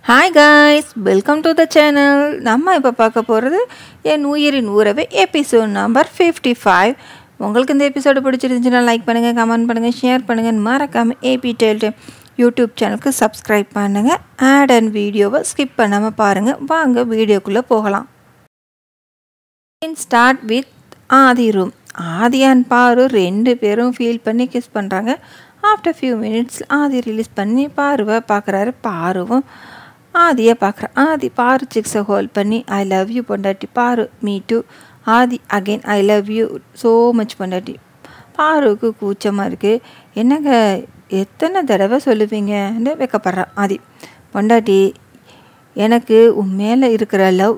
Hi guys welcome to the channel நம்ம இப்போ பார்க்க போகிறது என் உயிரின் ஊரவே எபிசோட் நம்பர் ஃபிஃப்டி ஃபைவ் உங்களுக்கு இந்த எபிசோடு பிடிச்சிருந்துச்சுன்னா லைக் பண்ணுங்கள் கமெண்ட் பண்ணுங்கள் ஷேர் பண்ணுங்கள் மறக்காமல் ஏபி டெல்டு யூடியூப் சேனலுக்கு சப்ஸ்கிரைப் பண்ணுங்கள் ஆட் அண்ட் வீடியோவை ஸ்கிப் பண்ணாமல் பாருங்கள் வாங்க வீடியோக்குள்ளே போகலாம் start with Aadhi room Aadhi and Paaru ரெண்டு பேரும் ஃபீல் பண்ணி கிஸ் பண்ணுறாங்க after few minutes Aadhi release பண்ணி பாருவை பார்க்குறாரு பாருவும் ஆதியை பார்க்குறேன் ஆதி பாரு சிக்ஸை ஹோல்ட் பண்ணி ஐ லவ் யூ பொண்டாட்டி Paaru me too Aadhi again I love you so much பொண்டாட்டி பாருவுக்கு கூச்சமாக இருக்குது என்னங்க எத்தனை தடவை சொல்லுவீங்கன்னு வைக்கப்படுறான் ஆதி பொண்டாட்டி எனக்கு உன் மேலே இருக்கிற லவ்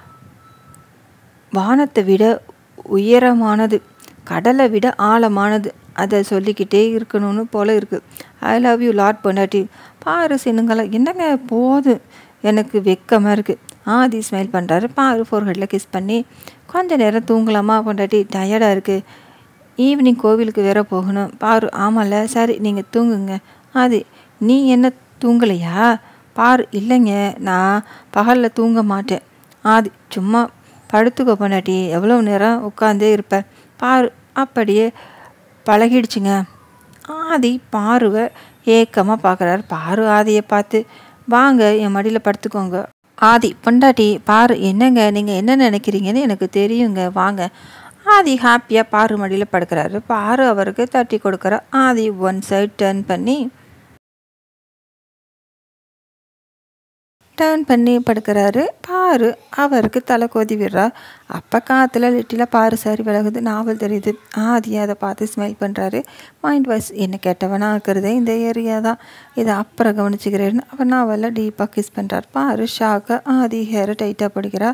வானத்தை விட உயரமானது கடலை விட ஆழமானது அதை சொல்லிக்கிட்டே இருக்கணும்னு போல் இருக்குது ஐ லவ் யூ லாட் பொண்டாட்டி பாரு சின்னுங்களா என்னங்க போதும் எனக்கு வெக்கமாக இருக்குது ஆதி ஸ்மைல் பண்ணுறாரு பாரு ஃபோர்ஹெட்டில் கிஸ் பண்ணி கொஞ்ச நேரம் தூங்கலாமா பொண்டாட்டி டயர்டாக இருக்குது ஈவினிங் கோவிலுக்கு வேற போகணும் பாரு ஆமாம்ல சரி நீங்கள் தூங்குங்க ஆதி நீ என்ன தூங்கலையா பாரு இல்லைங்க நான் பகலில் தூங்க மாட்டேன் ஆதி சும்மா படுத்துக்கோ பொண்டாட்டி எவ்வளோ நேரம் உட்காந்தே இருப்பேன் பாரு அப்படியே பழகிடுச்சுங்க ஆதி பாருவை ஏக்கமாக பார்க்குறாரு பாரு ஆதியை பார்த்து வாங்க என் மடியில் படுத்துக்கோங்க ஆதி பொண்டாட்டி பாரு என்னங்க நீங்கள் என்ன நினைக்கிறீங்கன்னு எனக்கு தெரியுங்க வாங்க ஆதி ஹாப்பியாக பாரு மடியில் படுக்கிறாரு பாரு அவருக்கு தட்டி கொடுக்குற ஆதி ஒன் சைட் டர்ன் பண்ணி டர்ன் பண்ணி படுக்கிறாரு பாரு அவருக்கு தலை கோதி விடுறா அப்போ காற்றுல லிட்டில் பாரு சாரி விலகுது நாவல் தெரியுது ஆதி அதை பார்த்து ஸ்மைல் பண்ணுறாரு மைண்ட் வாய்ஸ் என்ன கெட்டவனா இருக்கிறதே இந்த ஏரியா தான் இதை அப்புறம் கவனிச்சுக்கிறேன்னு அவர் நாவலில் டீப்பாக கிஸ் பண்ணுறார் பாரு ஷாக்காக ஆதி ஹேரை டைட்டாக பிடிக்கிறா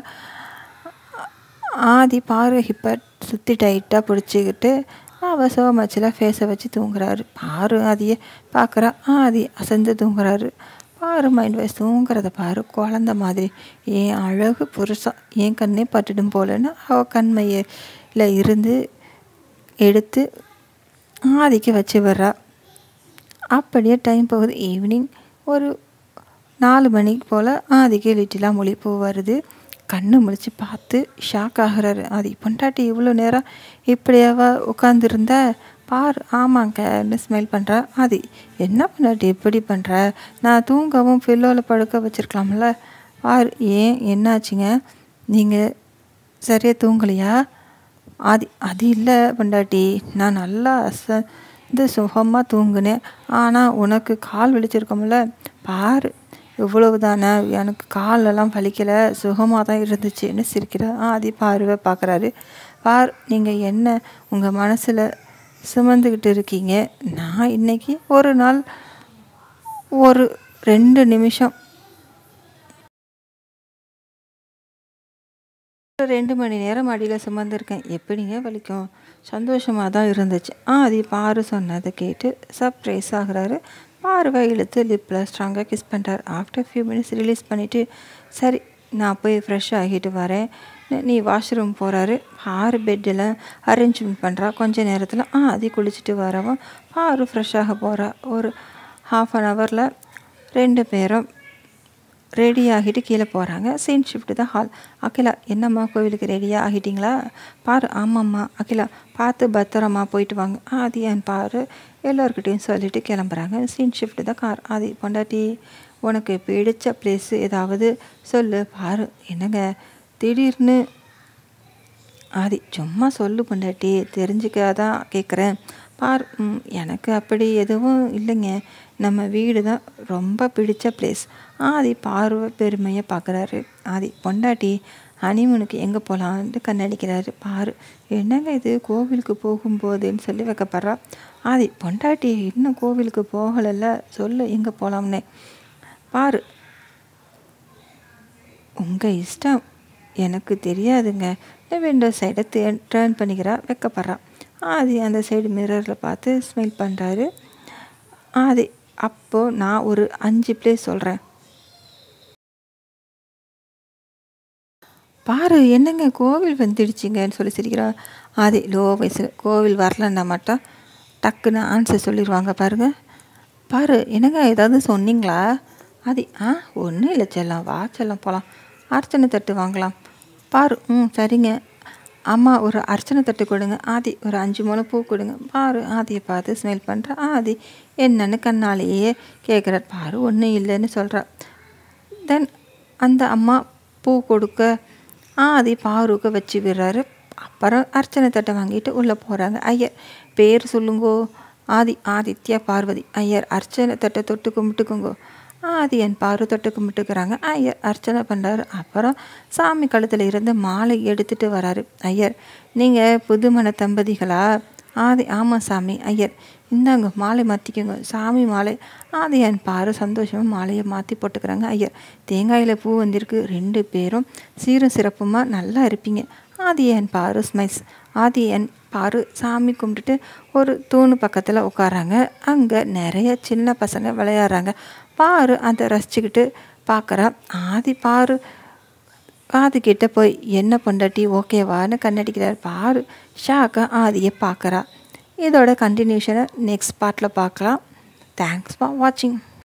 ஆதி பாரு ஹிப்பை சுற்றி டைட்டாக பிடிச்சிக்கிட்டு அவள் சோமச்சில் ஃபேஸை வச்சு தூங்குறாரு பாரு ஆதியை பார்க்குறா ஆதி அசந்து தூங்குறாரு பாரு மைண்ட் வாய்ஸ் தூங்குறத பாரு குழந்த மாதிரி ஏன் அழகு புருஷா என் கண்ணே பட்டுடும் போலன்னு அவள் கண்மையில் இருந்து எடுத்து ஆதிக்கு வச்சு வர்றா அப்படியே டைம் போகுது ஈவினிங் ஒரு நாலு மணிக்கு போல் ஆதிக்கு லிட்டிலாம் மொழிப்பு வருது கண்ணு முழிச்சு பார்த்து ஷாக் ஆகிறாரு ஆதி பொண்டாட்டி இவ்வளோ நேரம் இப்படியாவா உட்காந்துருந்த பார் ஆமாங்கன்னு ஸ்மெல் பண்ணுறா ஆதி என்ன பண்ணாட்டி எப்படி பண்ணுற நான் தூங்கவும் பில்லோவில் படுக்க வச்சுருக்கலாம்ல பார் ஏன் என்னாச்சுங்க நீங்கள் சரியாக தூங்கலையா ஆதி அது இல்லை பொண்டாட்டி நான் நல்லா அசந்து சுகமாக தூங்குனேன் ஆனால் உனக்கு கால் வலிச்சிருக்கோம்ல பார் இவ்வளவு தானே எனக்கு காலெல்லாம் வலிக்கலை சுகமாக தான் இருந்துச்சுன்னு சிரிக்கிற ஆதி பார்வை பார்க்குறாரு பார் நீங்கள் என்ன உங்கள் மனசில் சுமந்துக்கிட்டு இருக்கீங்க நான் இன்னைக்கு ஒரு நாள் ஒரு ரெண்டு நிமிஷம் ரெண்டு மணி நேரம் அடியில் சுமந்துருக்கேன் எப்படிங்க வலிக்கும் சந்தோஷமாக தான் இருந்துச்சு ஆ அது பாரு சொன்னதை கேட்டு சர்ப்ரைஸ் ஆகுறாரு பார்வை இழுத்து லிப்பில் ஸ்ட்ராங்காக கிஸ் பண்ணுறாரு ஆஃப்டர் ஃபியூ மினிட்ஸ் ரிலீஸ் பண்ணிவிட்டு சரி நான் போய் ஃப்ரெஷ் ஆகிட்டு வரேன் நீ வாஷ்ரூம் போகிறாரு பாரு பெட்டில் அரேஞ்ச்மெண்ட் பண்ணுறா கொஞ்ச நேரத்தில் ஆ அது குளிச்சுட்டு வரவும் பாரு ஃப்ரெஷ்ஷாக போகிறா ஒரு ஹாஃப் அன் ஹவரில் ரெண்டு பேரும் ரெடி ஆகிட்டு கீழே போகிறாங்க சீன் ஷிஃப்ட்டு தான் ஹால் அகிலா என்னம்மா கோவிலுக்கு ரெடியாக ஆகிட்டிங்களா பாரு ஆமாம்மா அகிலா பார்த்து பத்திரமா போயிட்டு வாங்க ஆதி அண்ட் பாரு எல்லோருக்கிட்டையும் சொல்லிட்டு கிளம்புறாங்க சீன் ஷிஃப்ட்டு தான் கார் ஆதி பொண்டாட்டி உனக்கு பிடிச்ச பிளேஸு ஏதாவது சொல்லு பாரு என்னங்க திடீர்னு ஆதி சும்மா சொல்லு பொண்டாட்டி தெரிஞ்சுக்காதான் கேட்குறேன் பார் எனக்கு அப்படி எதுவும் இல்லைங்க நம்ம வீடு தான் ரொம்ப பிடிச்ச பிளேஸ் ஆதி பார்வை பெருமையை பார்க்குறாரு ஆதி பொண்டாட்டி ஹனிமூனுக்கு எங்கே போகலான்ட்டு கண்ணடிக்கிறாரு பாரு என்னங்க இது கோவிலுக்கு போகும்போதுன்னு சொல்லி வைக்கப்படுறா ஆதி பொண்டாட்டி இன்னும் கோவிலுக்கு போகலைல்ல சொல்லு எங்கே போகலாம்னே பாரு உங்கள் இஷ்டம் எனக்கு தெரியாதுங்க விண்டோ சைடை தே டேர்ன் பண்ணிக்கிறா வைக்கப்படுறா ஆதி அந்த சைடு மிரரில் பார்த்து ஸ்மைல் பண்ணுறாரு ஆதி அப்போது நான் ஒரு அஞ்சு பிளேஸ் சொல்கிறேன் பாரு என்னங்க கோவில் வந்துடுச்சிங்கன்னு சொல்லி சிரிக்கிறா ஆதி லோ வயசில் கோவில் வரலன்னா மட்டும் டக்குன்னு ஆன்சர் சொல்லிடுவாங்க பாருங்கள் பாரு என்னங்க ஏதாவது சொன்னீங்களா ஆதி ஆ ஒன்றும் இல்லை செல்லம் வா செல்லம் போகலாம் அர்ச்சனை தட்டு வாங்கலாம் பாரு ம் சரிங்க அம்மா ஒரு அர்ச்சனை தட்டு கொடுங்க ஆதி ஒரு அஞ்சு மூணு பூ கொடுங்க பாரு ஆதியை பார்த்து ஸ்மெல் பண்ணுற ஆதி என்னன்னு கண்ணாலேயே கேட்குறார் பாரு ஒன்றும் இல்லைன்னு சொல்கிறா தென் அந்த அம்மா பூ கொடுக்க ஆதி பாருக்கு வச்சு விடுறாரு அப்புறம் அர்ச்சனை தட்டை வாங்கிட்டு உள்ளே போகிறாங்க ஐயர் பேர் சொல்லுங்கோ ஆதி ஆதித்யா பார்வதி ஐயர் அர்ச்சனை தட்டை தொட்டு கும்பிட்டுக்குங்கோ ஆதி என் பாரு தொட்டு கும்பிட்டுக்கிறாங்க ஐயர் அர்ச்சனை பண்ணுறாரு அப்புறம் சாமி கழுத்தில் இருந்து மாலை எடுத்துகிட்டு வராரு ஐயர் நீங்கள் புதுமண தம்பதிகளா ஆதி ஆமாம் சாமி ஐயர் இந்தாங்க மாலை மாற்றிக்கோங்க சாமி மாலை ஆதி என் பாரு சந்தோஷமாக மாலையை மாற்றி போட்டுக்கிறாங்க ஐயர் தேங்காயில் பூ வந்திருக்கு ரெண்டு பேரும் சீரும் சிறப்புமாக நல்லா இருப்பீங்க ஆதி என் பாரு ஸ்மைல்ஸ் ஆதி என் பாரு சாமி கும்பிட்டுட்டு ஒரு தூணு பக்கத்தில் உட்காராங்க அங்கே நிறைய சின்ன பசங்க விளையாடுறாங்க பாரு அதை ரசிச்சுக்கிட்டு பார்க்குறா ஆதி பாரு ஆதி கிட்ட போய் என்ன பொண்டாட்டி ஓகேவான்னு கண்ணடிக்கிறார் பாரு ஷாக்கா ஆதியை பார்க்குறா இதோட கண்டினியூஷனை நெக்ஸ்ட் பார்ட்டில் பார்க்கலாம் தேங்க்ஸ் ஃபார் வாட்சிங்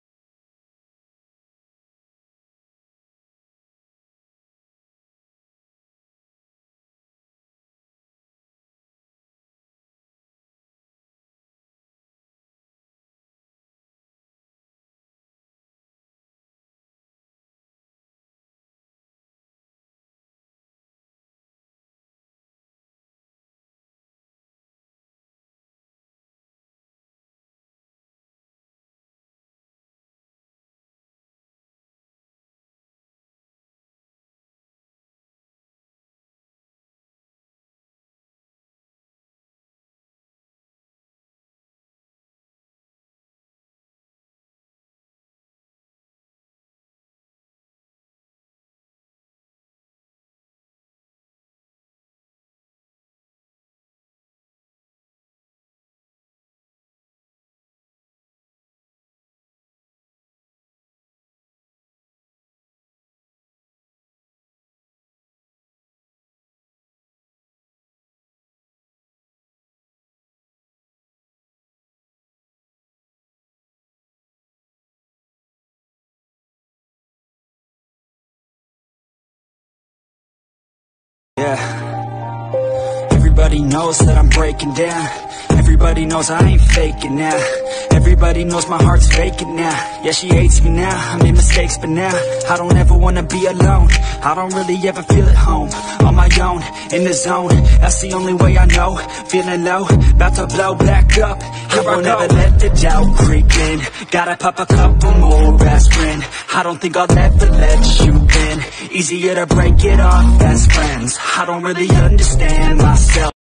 Yeah. Everybody knows that I'm breaking down. Everybody knows I ain't faking now. Everybody knows my heart's faking now. Yeah, she hates me now. I made mistakes, but now I don't ever wanna be alone. I don't really ever feel at home. On my own, in the zone. That's the only way I know. Feeling low, about to blow back up. Here I won't ever let the doubt creep in. Gotta pop a couple more aspirin. I don't think I'll ever let you in. Easier to break it off best friends. I don't really understand myself.